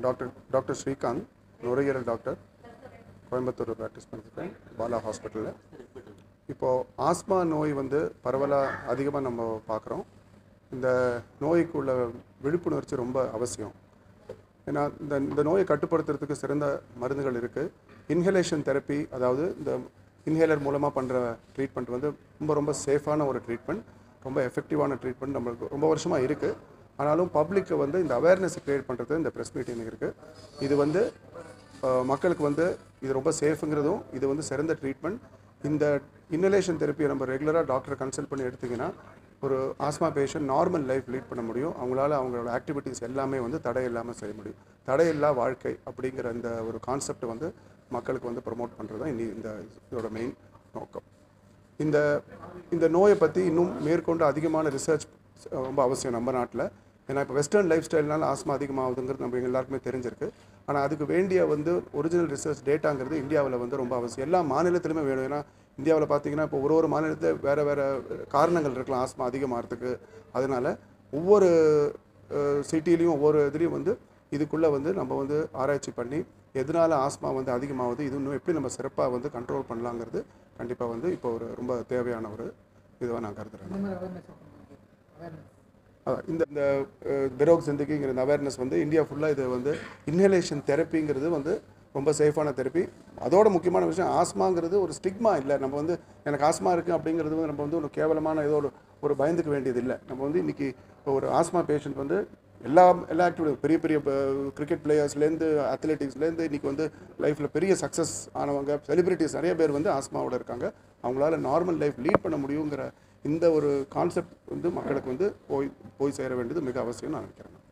doctor doctor Srikanth நுரையீரல் doctor Coimbatore practice பண்ணியிருக்கேன் பாலா ஹாஸ்பிட்டலில் இப்போது ஆஸ்மா நோய் வந்து பரவலாக அதிகமாக நம்ம பார்க்குறோம் இந்த நோய்க்குள்ள விழிப்புணர்ச்சி ரொம்ப அவசியம் ஏன்னா இந்த இந்த நோயை கட்டுப்படுத்துறதுக்கு சிறந்த மருந்துகள் இருக்குது இன்ஹலேஷன் தெரப்பி அதாவது இந்த இன்ஹேலர் மூலமாக பண்ணுற ட்ரீட்மெண்ட் வந்து ரொம்ப ரொம்ப சேஃபான ஒரு ட்ரீட்மெண்ட் ரொம்ப எஃபெக்டிவான ட்ரீட்மெண்ட் நம்மளுக்கு ரொம்ப வருஷமாக இருக்குது ஆனாலும் பப்ளிக்கு வந்து இந்த அவேர்னஸ் க்ரியேட் பண்ணுறது இந்த ப்ரெஸ் மீட்டிங் இருக்குது இது வந்து அஹ், மக்களுக்கு வந்து இது ரொம்ப சேஃபுங்கிறதும் இது வந்து சிறந்த ட்ரீட்மெண்ட் இந்த இன்ஹலேஷன் தெரப்பியை நம்ம ரெகுலராக டாக்டரை கன்சல்ட் பண்ணி எடுத்திங்கன்னா ஒரு asthma patient normal life lead பண்ண முடியும் அவங்களால அவங்களோட ஆக்டிவிட்டீஸ் எல்லாமே வந்து தடை இல்லாமல் செய்ய முடியும் தடையில்லா வாழ்க்கை அப்படிங்கிற இந்த ஒரு கான்செப்ட் வந்து மக்களுக்கு வந்து ப்ரமோட் பண்ணுறது தான் இனி இந்த இதோட மெயின் நோக்கம் இந்த இந்த நோயை பற்றி இன்னும் மேற்கொண்டு அதிகமான ரிசர்ச் ரொம்ப அவசியம் நம்ம நாட்டில் ஏன்னா இப்போ வெஸ்டர்ன் லைஃப் ஸ்டைல்னால ஆஸ்மா அதிகமாகுதுங்கிறது நம்ம எல்லாருக்குமே தெரிஞ்சிருக்கு ஆனால் அதுக்கு வேண்டிய வந்து ஒரிஜினல் ரிசர்ச் டேட்டாங்கிறது இந்தியாவில் வந்து ரொம்ப அவசியம் எல்லா மாநிலத்திலுமே வேணும் ஏன்னா இந்தியாவில் பார்த்தீங்கன்னா இப்போ ஒரு ஒரு மாநிலத்தில் வேறு வேறு காரணங்கள் இருக்கலாம் ஆஸ்மா அதிகமாகிறதுக்கு அதனால் ஒவ்வொரு சிட்டிலையும் ஒவ்வொரு இதுலேயும் வந்து இதுக்குள்ளே வந்து நம்ம வந்து ஆராய்ச்சி பண்ணி எதனால ஆஸ்மா வந்து அதிகமாகுது இது இன்னும் எப்படி நம்ம சிறப்பாக வந்து கண்ட்ரோல் பண்ணலாங்கிறது கண்டிப்பாக வந்து இப்போ ஒரு ரொம்ப தேவையான ஒரு இதுவாக நான் கருதுறேன் இந்த மாதிரி அவேர்னஸ் அவேர்னஸ் அதான் இந்த இந்த பெரோக் சிந்திக்கிங்கிற இந்த அவேர்னஸ் வந்து இந்தியா ஃபுல்லாக இது வந்து இன்ஹலேஷன் தெரப்பிங்கிறது வந்து ரொம்ப சேஃபான தெரப்பி அதோட முக்கியமான விஷயம் ஆஸ்மாங்கிறது ஒரு ஸ்டிக்மா இல்லை நம்ம வந்து எனக்கு ஆஸ்மா இருக்குது அப்படிங்கிறது வந்து நம்ம வந்து ஒரு கேவலமான ஏதோ ஒரு ஒரு பயந்துக்க வேண்டியது இல்லை நம்ம வந்து இன்றைக்கி ஒரு ஆஸ்மா பேஷண்ட் வந்து எல்லா எல்லா ஆக்டிவிட்டி பெரிய பெரிய கிரிக்கெட் பிளேயர்ஸ்லேருந்து அத்லெட்டிக்ஸ்லேருந்து இன்றைக்கி வந்து லைஃப்பில் பெரிய சக்ஸஸ் ஆனவங்க செலிபிரிட்டிஸ் நிறைய பேர் வந்து ஆஸ்மாவோட இருக்காங்க அவங்களால நார்மல் லைஃப் லீட் பண்ண முடியுங்கிற இந்த ஒரு கான்செப்ட் வந்து மக்களுக்கு வந்து போய் போய் சேர வேண்டியது மிக அவசியம் நான் நினைக்கிறேன்